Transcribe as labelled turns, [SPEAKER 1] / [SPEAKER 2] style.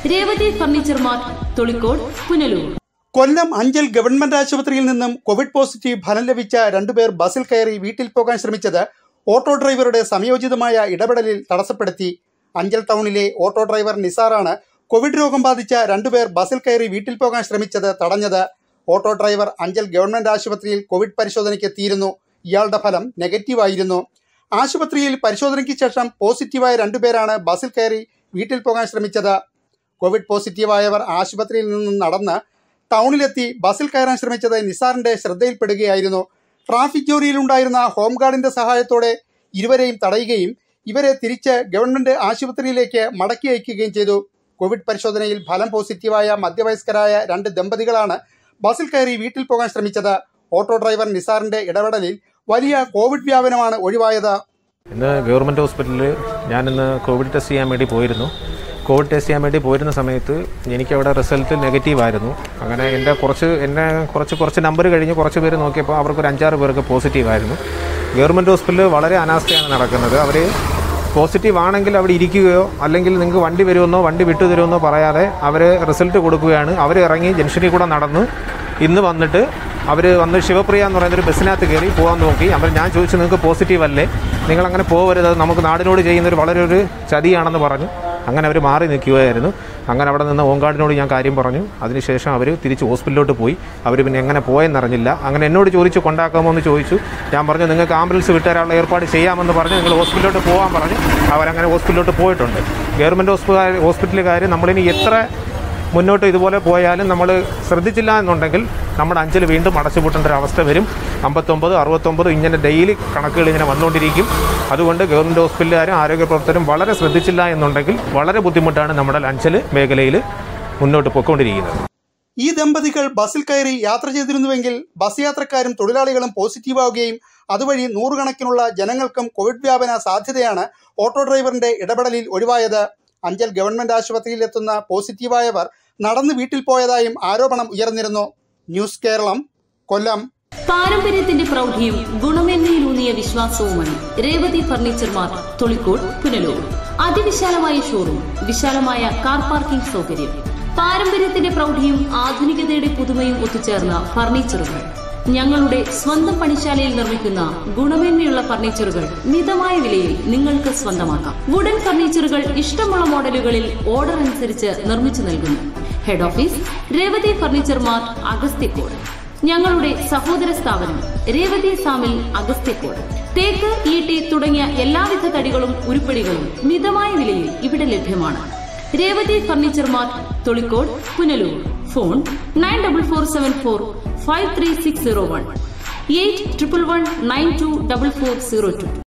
[SPEAKER 1] Revathi furniture mart Tholicode Punalur
[SPEAKER 2] Kollam Anchal government ആശുപത്രിയിൽ നിന്നും Covid positive ഫലം ലഭിച്ച രണ്ടുപേർ ബസ്സിൽ കയറി വീട്ടിൽ പോകാൻ ശ്രമിച്ചത് ഓട്ടോ ഡ്രൈവറുടെ സംയോജിതമായ ഇടപെടലിൽ തടസ്സപ്പെടുത്തി അഞ്ചൽ ടൗണിലെ ഓട്ടോ ഡ്രൈവർ നിസാറാണ് കോവിഡ് രോഗം ബാധിച്ച രണ്ടുപേർ ബസ്സിൽ കയറി വീട്ടിൽ പോകാൻ ശ്രമിച്ചത് തടഞ്ഞത് ഓട്ടോ ഡ്രൈവർ അഞ്ചൽ ഗവൺമെന്റ് ആശുപത്രിയിൽ കോവിഡ് പരിശോധനയ്ക്ക് എത്തിയിരുന്നു ഇയാളുടെ ഫലം നെഗറ്റീവായിരുന്നു ആശുപത്രിയിൽ പരിശോധനയ്ക്ക് ശേഷം പോസിറ്റീവായ രണ്ടുപേരാണ് ബസ്സിൽ കയറി വീട്ടിൽ പോകാൻ ശ്രമിച്ചത് കോവിഡ് പോസിറ്റീവായവർ ആശുപത്രിയിൽ നിന്നും നടന്ന് ടൗണിലെത്തി ബസ്സിൽ കയറാൻ ശ്രമിച്ചത് നിസാറിന്റെ ശ്രദ്ധയിൽപ്പെടുകയായിരുന്നു ട്രാഫിക് ജോലിയിലുണ്ടായിരുന്ന ഹോംഗാർഡിന്റെ സഹായത്തോടെ ഇരുവരെയും തടയുകയും ഇവരെ തിരിച്ച് ഗവൺമെന്റ് ആശുപത്രിയിലേക്ക് മടക്കി അയക്കുകയും ചെയ്തു കോവിഡ് പരിശോധനയിൽ ഫലം പോസിറ്റീവായ മധ്യവയസ്കരായ രണ്ട് ദമ്പതികളാണ് ബസ്സിൽ കയറി വീട്ടിൽ പോകാൻ ശ്രമിച്ചത് ഓട്ടോ ഡ്രൈവർ നിസാറിന്റെ ഇടപെടലിൽ വലിയ കോവിഡ് വ്യാപനമാണ് ഒഴിവായത്
[SPEAKER 3] ഇന്ന് ഗവൺമെൻറ് ഹോസ്പിറ്റലിൽ ഞാനിന്ന് കോവിഡ് ടെസ്റ്റ് ചെയ്യാൻ വേണ്ടി പോയിരുന്നു കോവിഡ് ടെസ്റ്റ് ചെയ്യാൻ വേണ്ടി പോയിരുന്ന സമയത്ത് എനിക്കവിടെ റിസൾട്ട് നെഗറ്റീവ് ആയിരുന്നു അങ്ങനെ എൻ്റെ കുറച്ച് എന്നെ കുറച്ച് കുറച്ച് നമ്പർ കഴിഞ്ഞ് കുറച്ച് പേര് നോക്കിയപ്പോൾ അവർക്ക് ഒരു അഞ്ചാറ് പേർക്ക് പോസിറ്റീവ് ആയിരുന്നു ഗവൺമെൻറ് ഹോസ്പിറ്റലിൽ വളരെ അനാസ്ഥയാണ് നടക്കുന്നത് അവർ പോസിറ്റീവ് ആണെങ്കിൽ അവിടെ ഇരിക്കുകയോ അല്ലെങ്കിൽ നിങ്ങൾക്ക് വണ്ടി വരുമെന്നോ വണ്ടി വിട്ടു തരുമെന്നോ പറയാതെ അവർ റിസൾട്ട് കൊടുക്കുകയാണ് അവർ ഇറങ്ങി ജംഗ്ഷനിൽ കൂടെ നടന്ന് ഇന്ന് വന്നിട്ട് അവർ വന്ന് ശിവപ്രിയ എന്ന് പറയുന്ന ഒരു ബസ്സിനകത്ത് കയറി പോകാൻ നോക്കി അവർ ഞാൻ ചോദിച്ചു നിങ്ങൾക്ക് പോസിറ്റീവ് അല്ലേ നിങ്ങൾ അങ്ങനെ പോകരുത് അത് നമുക്ക് നാടിനോട് ചെയ്യുന്നൊരു വളരെ ഒരു ചതിയാണെന്ന് പറഞ്ഞു അങ്ങനെ അവർ മാറി നിൽക്കുകയായിരുന്നു അങ്ങനെ അവിടെ നിന്ന് ഓങ്കാടിനോട് ഞാൻ കാര്യം പറഞ്ഞു അതിനുശേഷം അവർ തിരിച്ച് ഹോസ്പിറ്റലിലോട്ട് പോയി അവർ പിന്നെ എങ്ങനെ പോയെന്നറിഞ്ഞില്ല അങ്ങനെ എന്നോട് ചോദിച്ചു കൊണ്ടാക്കാമോ എന്ന് ചോദിച്ചു ഞാൻ പറഞ്ഞു നിങ്ങൾക്ക് ആംബുലൻസ് വിട്ടുതരാനുള്ള ഏർപ്പാട് ചെയ്യാമെന്ന് പറഞ്ഞ് നിങ്ങൾ ഹോസ്പിറ്റലിലോട്ട് പോകാൻ പറഞ്ഞു അവരങ്ങനെ ഹോസ്പിറ്റലിലോട്ട് പോയിട്ടുണ്ട് ഗവൺമെൻറ് ഹോസ്പിറ്റൽ ഹോസ്പിറ്റലുകാർ നമ്മളിനി എത്ര മുന്നോട്ട് ഇതുപോലെ പോയാലും നമ്മൾ ശ്രദ്ധിച്ചില്ല എന്നുണ്ടെങ്കിൽ നമ്മുടെ അഞ്ചൽ വീണ്ടും അടച്ചുപൂട്ടേണ്ട ഒരു അവസ്ഥ വരും അമ്പത്തൊമ്പത് അറുപത്തൊമ്പത് ഇങ്ങനെ ഡെയിലി കണക്കുകൾ ഇങ്ങനെ വന്നുകൊണ്ടിരിക്കും അതുകൊണ്ട് ഗവൺമെൻറ് ഹോസ്പിറ്റലുകാരും ആരോഗ്യ പ്രവർത്തകരും വളരെ ശ്രദ്ധിച്ചില്ല എന്നുണ്ടെങ്കിൽ വളരെ ബുദ്ധിമുട്ടാണ് നമ്മുടെ അഞ്ചൽ മേഖലയിൽ മുന്നോട്ട് പോയിക്കൊണ്ടിരിക്കുന്നത്
[SPEAKER 2] ഈ ദമ്പതികൾ ബസ്സിൽ കയറി യാത്ര ചെയ്തിരുന്നുവെങ്കിൽ ബസ് യാത്രക്കാരും തൊഴിലാളികളും പോസിറ്റീവാവുകയും അതുവഴി നൂറുകണക്കിനുള്ള ജനങ്ങൾക്കും കോവിഡ് വ്യാപന സാധ്യതയാണ് ഓട്ടോ ഡ്രൈവറിന്റെ ഇടപെടലിൽ ഒഴിവായത് അഞ്ചൽ ഗവൺമെന്റ് ആശുപത്രിയിൽ എത്തുന്ന പോസിറ്റീവായവർ നടന്ന് വീട്ടിൽ പോയതായും ആരോപണം ഉയർന്നിരുന്നു ന്യൂസ് കേരളം കൊല്ലം
[SPEAKER 1] പാരമ്പര്യത്തിന്റെ പ്രൗഢിയും ഗുണമേന്മയിലൂന്നിയ വിശ്വാസവുമാണ് രേവതി ഫർണിച്ചർ മാർട്ട് തൊളിക്കോട് പുനലൂർ അതിവിശാലമായ ഷോറൂം വിശാലമായ കാർ പാർക്കിംഗ് സൗകര്യം പാരമ്പര്യത്തിന്റെ പ്രൗഢിയും ആധുനികതയുടെ പുതുമയും ഒത്തുചേർന്ന ഫർണിച്ചറുകൾ ഞങ്ങളുടെ സ്വന്തം പണിശാലയിൽ നിർമ്മിക്കുന്ന ഗുണമേന്മയുള്ള ഫർണിച്ചറുകൾ മിതമായ വിലയിൽ നിങ്ങൾക്ക് സ്വന്തമാക്കാം വുഡൻ ഫർണിച്ചറുകൾ ഇഷ്ടമുള്ള മോഡലുകളിൽ ഓർഡർ അനുസരിച്ച് നിർമ്മിച്ചു നൽകുന്നു head office Revathi furniture mart Agasthyacode ഞങ്ങളുടെ സഹോദര സ്ഥാപനം രേവതി സാമിൽ അഗസ്ത്യക്കോട് തേക്ക് ഈട്ടി തുടങ്ങിയ എല്ലാവിധ തടികളും ഉരുപ്പടികളും മിതമായ വിലയിൽ ഇവിടെ ലഭ്യമാണ് Revathi furniture mart Tholicode Punalur phone nine double four seven four five three six zero one eight triple one nine two double four zero to